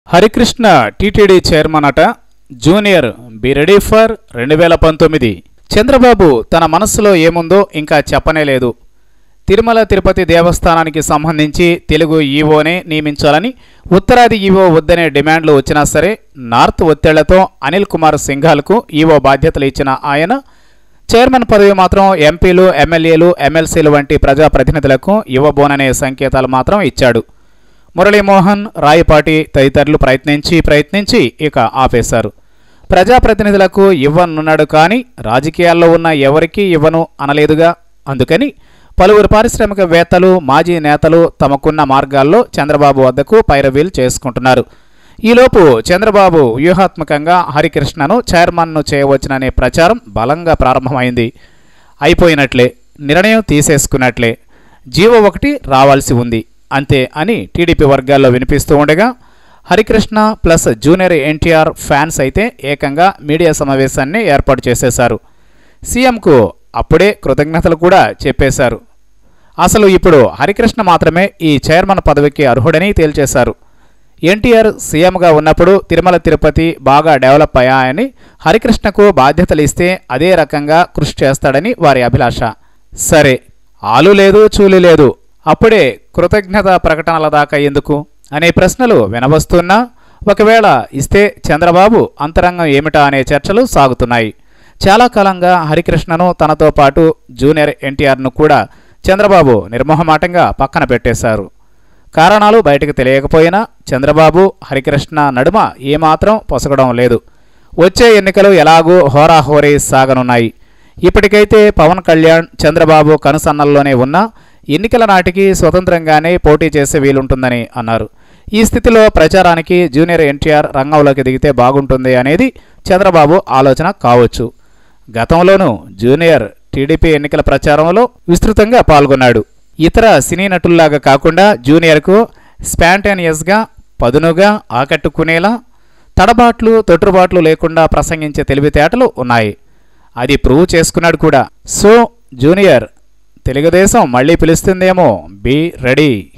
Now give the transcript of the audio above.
Harikrishna TTD chairman అట junior be ready for రెండు వేల పంతొమ్మిది చంద్రబాబు తన మనస్సులో ఏముందో ఇంకా చెప్పనే లేదు తిరుమల తిరుపతి దేవస్థానానికి సంబంధించి తెలుగు ఈవోనే నియమించాలని ఉత్తరాది ఈవో వద్దనే డిమాండ్లు వచ్చినా సరే నార్త్ ఒత్తిళ్లతో అనిల్ కుమార్ సింఘాల్కు ఈవో బాధ్యతలు ఇచ్చిన ఆయన చైర్మన్ పదవి మాత్రం ఎంపీలు ఎమ్మెల్యేలు ఎమ్మెల్సీలు వంటి ప్రజాప్రతినిధులకు ఇవ్వబోననే సంకేతాలు మాత్రం ఇచ్చాడు మురళీమోహన్ రాయపాటి తదితరులు ప్రయత్నించి ప్రయత్నించి ఇక ఆపేశారు ప్రజాప్రతినిధులకు ఇవ్వనున్నాడు కానీ రాజకీయాల్లో ఉన్న ఎవరికీ ఇవ్వను అనలేదుగా అందుకని పలువురు పారిశ్రామికవేత్తలు మాజీ నేతలు తమకున్న మార్గాల్లో చంద్రబాబు వద్దకు పైరవీలు చేసుకుంటున్నారు ఈలోపు చంద్రబాబు వ్యూహాత్మకంగా హరికృష్ణను చైర్మన్ను చేయవచ్చుననే ప్రచారం బలంగా ప్రారంభమైంది అయిపోయినట్లే నిర్ణయం తీసేసుకున్నట్లే జీవో ఒకటి రావాల్సి ఉంది అంతే అని టీడీపీ వర్గాల్లో వినిపిస్తూ ఉండగా Harikrishna plus junior NTR fans అయితే ఏకంగా మీడియా సమావేశాన్ని ఏర్పాటు చేసేశారు సీఎంకు అప్పుడే కృతజ్ఞతలు కూడా చెప్పేశారు అసలు ఇప్పుడు హరికృష్ణ మాత్రమే ఈ చైర్మన్ పదవికి అర్హుడని తేల్చేశారు ఎన్టీఆర్ సీఎంగా ఉన్నప్పుడు తిరుమల తిరుపతి బాగా డెవలప్ అయ్యాయని హరికృష్ణకు బాధ్యతలు ఇస్తే అదే రకంగా కృషి చేస్తాడని వారి అభిలాష సరే ఆలు లేదు చూలు లేదు అప్పుడే కృతజ్ఞత ప్రకటనల దాకా ఎందుకు అనే ప్రశ్నలు వినవస్తున్నా ఒకవేళ ఇస్తే చంద్రబాబు అంతరంగం ఏమిటా అనే చర్చలు సాగుతున్నాయి చాలా కాలంగా హరికృష్ణను తనతో పాటు జూనియర్ ఎన్టీఆర్ను కూడా చంద్రబాబు నిర్మోహమాటంగా పక్కన పెట్టేశారు కారణాలు బయటకు తెలియకపోయినా చంద్రబాబు హరికృష్ణ నడుమ ఏమాత్రం పొసగడం లేదు వచ్చే ఎన్నికలు ఎలాగూ హోరాహోరీ సాగనున్నాయి ఇప్పటికైతే పవన్ కళ్యాణ్ చంద్రబాబు కనుసన్నల్లోనే ఉన్నా ఎన్నికల నాటికి స్వతంత్రంగానే పోటీ చేసే వీలుంటుందని అన్నారు ఈ స్థితిలో ప్రచారానికి జూనియర్ ఎన్టీఆర్ రంగంలోకి దిగితే బాగుంటుంది అనేది చంద్రబాబు ఆలోచన కావచ్చు గతంలోనూ జూనియర్ టీడీపీ ఎన్నికల ప్రచారంలో విస్తృతంగా పాల్గొన్నాడు ఇతర సినీ నటుల్లాగా కాకుండా జూనియర్కు స్పాంటేనియస్గా పదునుగా ఆకట్టుకునేలా తడబాట్లు తొట్టుబాట్లు లేకుండా ప్రసంగించే తెలివితేటలు ఉన్నాయి అది ప్రూవ్ చేసుకున్నాడు కూడా సో జూనియర్ తెలుగుదేశం మళ్ళీ పిలుస్తుందేమో బీ రెడీ